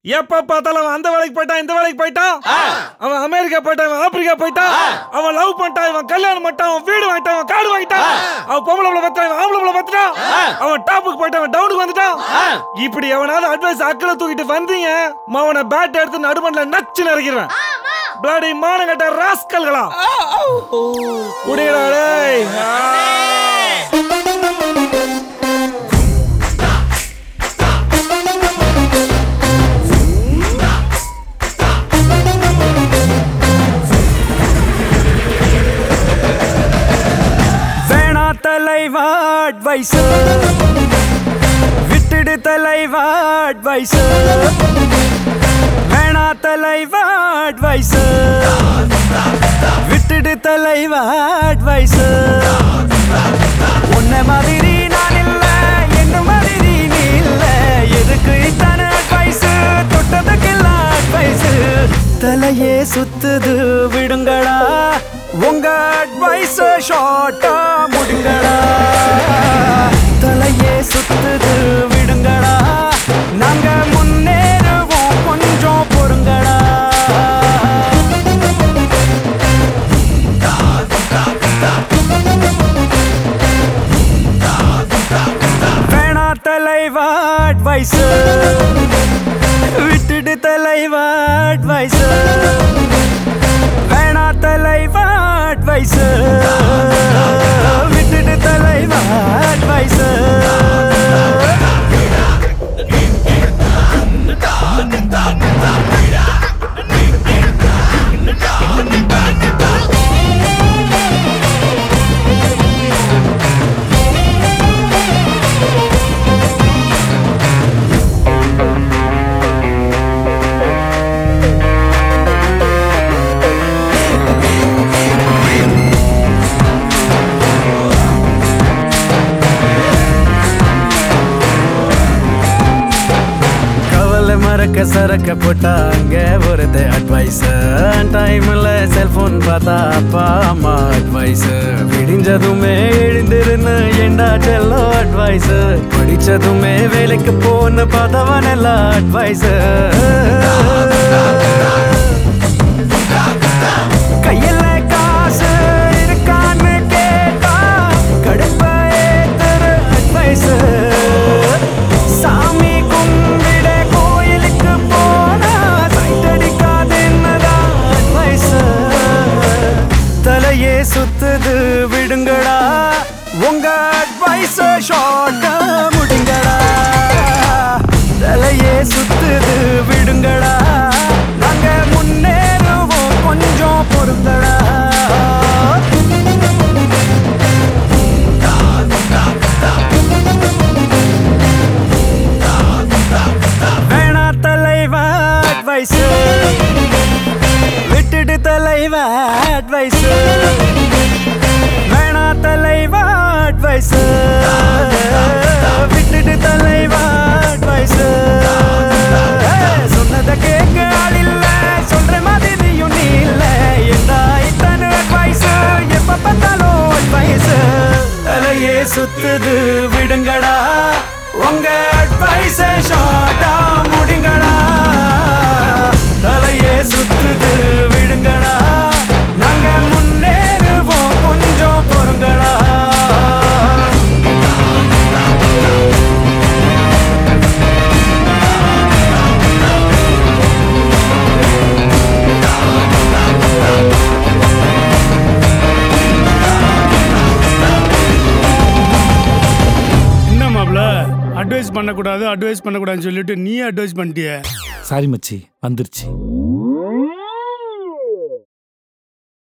எப்ப பார்த்தாலும் அவன் அந்த வேலைக்கு போயிட்டான் இந்த வேலைக்கு போயிட்டான் அவன் அமெரிக்கா போயிட்டான் இவன் ஆப்பிரிக்கா போயிட்டான் அவன் லவ் பண்ணிட்டான் இவன் கல்யாணம் பண்ணிட்டான் அவன் வீடு வாங்கிட்டான் அவன் காடு வாங்கிட்டான் அவன் பொம்பளை பிள்ளை பத்தான் இவன் ஆம்பளை பிள்ளை பத்துட்டான் அவன் டாப்புக்கு போயிட்டான் அவன் டவுனுக்கு வந்துட்டான் இப்படி எவனாவது அட்வைஸ் அக்கறை தூக்கிட்டு வந்தீங்க அவனை பேட் எடுத்து நடுமண்ல நச்சு நறுக்கிறேன் பிளாடி மானங்கட்ட ராஸ்கல்களா குடிடா டேய் ஆ. வேணா தலைவா அட்வைஸ் விட்டுடு தலைவா அட்வைஸ் வேணா தலைவா அட்வைஸ் விட்டுடு தலைவா அட்வைஸ் உன்ன மாதிரி நான் இல்ல என்ன மாதிரி நீ இல்ல எதுக்கு இத்தனை அட்வைஸ் தொட்டதுக்கெல்லாம் அட்வைஸ் தலையே சுத்துது விடுங்கடா உங்க அட்வைஸ் ஷார்ட்டா முடிங்கடா தலையே சுத்துது விடுங்கடா நாங்க முன்னேறுவோம் கொஞ்சம் பொறுங்கடா வேணா தலைவா அட்வைஸ் விட்டுடு தலைவா அட்வைஸ் வேணா தலைவா அட்வைஸ் விட்டுடு தலைவா அட்வைஸ் கவலை மறக்க சரக்க போட்டாங்க ஒருத்த அட்வைஸ் டைம்ல செல்போன் பார்த்தா அப்பா அம்மா அட்வைஸ் விடிஞ்சதுமே எழுந்திருன்னு ஏண்டா செல்லோ அட்வைஸ் படிச்சதுமே வேலைக்கு போன்னு பார்த்தவன் எல்லாம் அட்வைஸ் கையில காசு இருக்கான்னு கேட்டா கடுப்ப ஏத்துற அட்வைஸ் சாமி கும்பிட கோயிலுக்கு போனா சைட் அடிக்காதுன்னுதான் அட்வைஸ் தலையே சுத்துது விடுங்கடா உங்க அட்வைஸ் ஷார்ட்டா முடிங்கடா தலையே சுத்துது விடுங்கடா நாங்க முன்னேறுவோம் கொஞ்சம் பொறுங்கடா வேணா தலைவா அட்வைஸ் விட்டுடு தலைவா அட்வைஸ் வேணா தலைவா அட்வைஸ் விட்டுடு தலைவா அட்வைஸ் சொன்னத கேட்க ஆள் இல்ல சொல்ற மாதிரியும் நீ இல்ல என்ன இத்தனை அட்வைஸ் எப்ப பார்த்தாலும் அட்வைஸ் தலையே சுத்துது விடுங்கடா உங்க அட்வைஸ் ஷார்ட்டா முடிங்கடா தலையே சுத்துது விடுங்கடா நாங்க முன்னேறுவோம் கொஞ்சம் பொறுங்கடா என்ன மாப்ள அட்வைஸ் பண்ணக்கூடாது அட்வைஸ் பண்ணக்கூடாதுன்னு சொல்லிட்டு நீ அட்வைஸ் பண்ணிட்டிய சாரி மச்சி வந்துருச்சு